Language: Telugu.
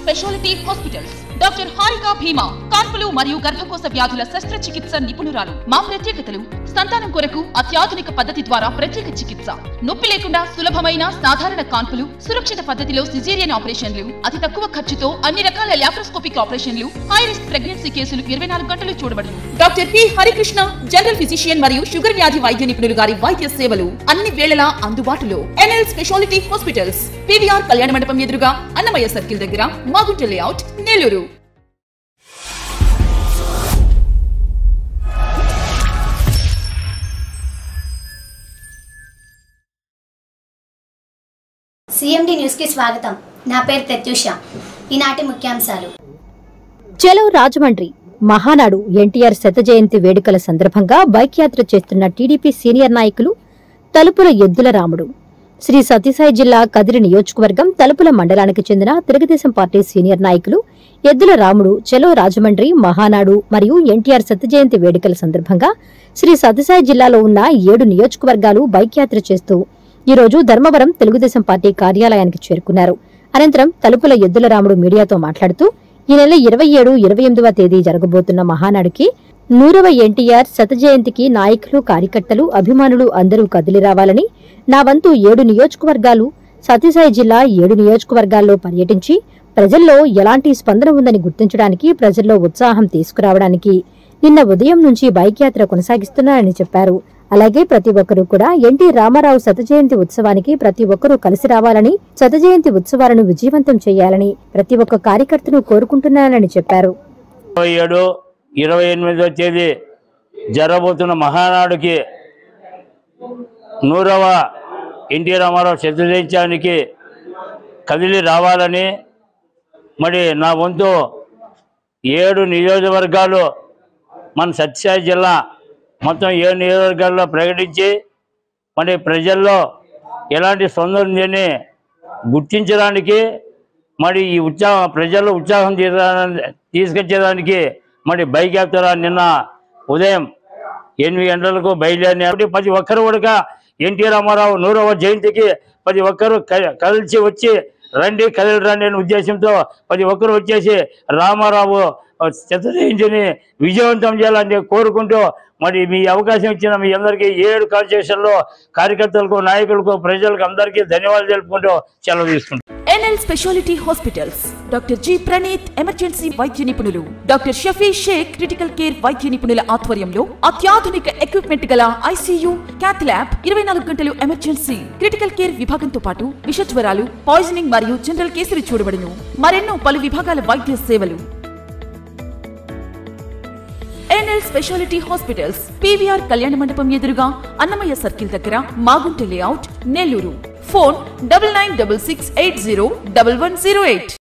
స్పెషాలిటీ హాస్పిటల్స్ డాక్టర్ హారిక భీమా కాన్పులు మరియు గర్భకోశ వ్యాధుల శస్త్రచికిత్స నిపుణురాలు మా ప్రత్యేకతలు సంతానం కొరకు అత్యాధునిక పద్ధతి ద్వారా ప్రత్యేక చికిత్స నొప్పి లేకుండా సులభమైన సాధారణ కాన్పులు సురక్షిత పద్ధతిలో సిజేరియన్ ఆపరేషన్లు అతి తక్కువ ఖర్చుతో అన్ని రకాల లాప్రోస్కోపిక్ ఆపరేషన్లు హై రిస్క్ ప్రెగ్నెన్సీ కేసులు ఇరవై నాలుగు గంటలు చూడబడును doctor P Harikrishna general physician మరియు షుగర్ వ్యాధి వైద్య నిపుణులు గారి వైద్య సేవలు అన్ని వేళలా అందుబాటులో ఎన్ఎల్ స్పెషాలిటీ హాస్పిటల్స్ పివిఆర్ కళ్యాణ మండపం ఎదురుగా అన్నమయ్య సర్కిల్ దగ్గర మాగుంట లేఅవుట్ నెల్లూరు సిఎండి న్యూస్కి స్వాగతం నా పేరు ప్రత్యూష ఈనాటి ముఖ్యాంశాలు చలో రాజమండ్రి మహానాడు ఎన్టీఆర్ శత జయంతి వేడుకల సందర్భంగా బైక్ యాత్ర చేస్తున్న టీడీపీ సీనియర్ నాయకులు తలుపుల ఎద్దుల రాముడు శ్రీ సత్యసాయి జిల్లా కదిరి నియోజకవర్గం తలుపుల మండలానికి చెందిన తెలుగుదేశం పార్టీ సీనియర్ నాయకులు ఎద్దుల రాముడు చలో రాజమండ్రి మహానాడు మరియు ఎన్టీఆర్ శత జయంతి వేడుకల సందర్భంగా శ్రీ సత్యసాయి జిల్లాలో ఉన్న ఏడు నియోజకవర్గాలు బైక్ యాత్ర చేస్తూ ఈ రోజు ధర్మవరం తెలుగుదేశం పార్టీ కార్యాలయానికి చేరుకున్నారు అనంతరం తలుపుల ఎద్దుల రాముడు మీడియాతో మాట్లాడుతూ ఈ నెల ఇరవై ఏడు ఇరవై ఎనిమిదవ తేదీ జరగబోతున్న మహానాడుకి నూరవ ఎన్టీఆర్ శత జయంతికి నాయకులు కార్యకర్తలు అభిమానులు అందరూ కదిలి రావాలని నా వంతు ఏడు నియోజకవర్గాలు సత్యసాయి జిల్లా ఏడు నియోజకవర్గాల్లో పర్యటించి ప్రజల్లో ఎలాంటి స్పందన ఉందని గుర్తించడానికి ప్రజల్లో ఉత్సాహం తీసుకురావడానికి నిన్న ఉదయం నుంచి బైక్ యాత్ర కొనసాగిస్తున్నారని చెప్పారు అలాగే ప్రతి ఒక్కరూ కూడా ఎన్టీ రామారావు శత జయంతి ఉత్సవానికి ప్రతి ఒక్కరూ కలిసి రావాలని శత జయంతి ఉత్సవాలను విజయవంతం చేయాలని ప్రతి ఒక్క కార్యకర్తను కోరుకుంటున్నానని చెప్పారు ఇరవై ఏడు ఇరవై ఎనిమిదో తేదీ జరగబోతున్న మహానాడుకి నూరవ ఎన్టీ రామారావు శతదించానికి కదిలి రావాలని మరి నా వంతు ఏడు నియోజకవర్గాలు మన సత్యసాయి జిల్లా మొత్తం ఏడు నియోజకవర్గాల్లో ప్రకటించి మరి ప్రజల్లో ఎలాంటి సౌందర్యాన్ని గుర్తించడానికి మరి ఈ ఉత్సాహం ప్రజల్లో ఉత్సాహం తీసా- తీసుకొచ్చేదానికి మరి బైక్ యాత్ర నిన్న ఉదయం ఎనిమిది గంటలకు బయలుదేరిన కాబట్టి ప్రతి ఒక్కరు కూడా ఎన్టీ రామారావు నూరవ జయంతికి ప్రతి ఒక్కరు క- కలిసి వచ్చి రండి కదిలి రండి అనే ఉద్దేశంతో ప్రతి ఒక్కరు వచ్చేసి రామారావు శత జయంతిని విజయవంతం చేయాలని కోరుకుంటూ మరి మీ అవకాశం ఇచ్చిన మీ అందరికీ ఏడు కాన్స్టిట్యూషన్లో కార్యకర్తలకు నాయకులకు ప్రజలకు అందరికీ ధన్యవాదాలు తెలుపుకుంటూ సెలవు తీసుకుంటాం NL speciality hospitals doctor G Praneeth emergency వైద్య నిపుణులు doctor Shafi Sheikh critical care వైద్య నిపుణుల ఆధ్వర్యంలో అత్యాధునిక ఎక్విప్మెంట్ గల ఐసీయూ క్యాత్ ల్యాబ్ ఇరవై నాలుగు గంటలు ఎమర్జెన్సీ క్రిటికల్ కేర్ విభాగంతో పాటు విష జ్వరాలు పాయిజనింగ్ మరియు జనరల్ కేసులు చూడబడును మరెన్నో పలు విభాగాల వైద్య సేవలు ఎన్ఎల్ స్పెషాలిటీ హాస్పిటల్స్ పీవీఆర్ కళ్యాణ మండపం ఎదురుగా అన్నమయ్య సర్కిల్ దగ్గర Magunta layout Nellore phone double nine double six eight zero double one zero eight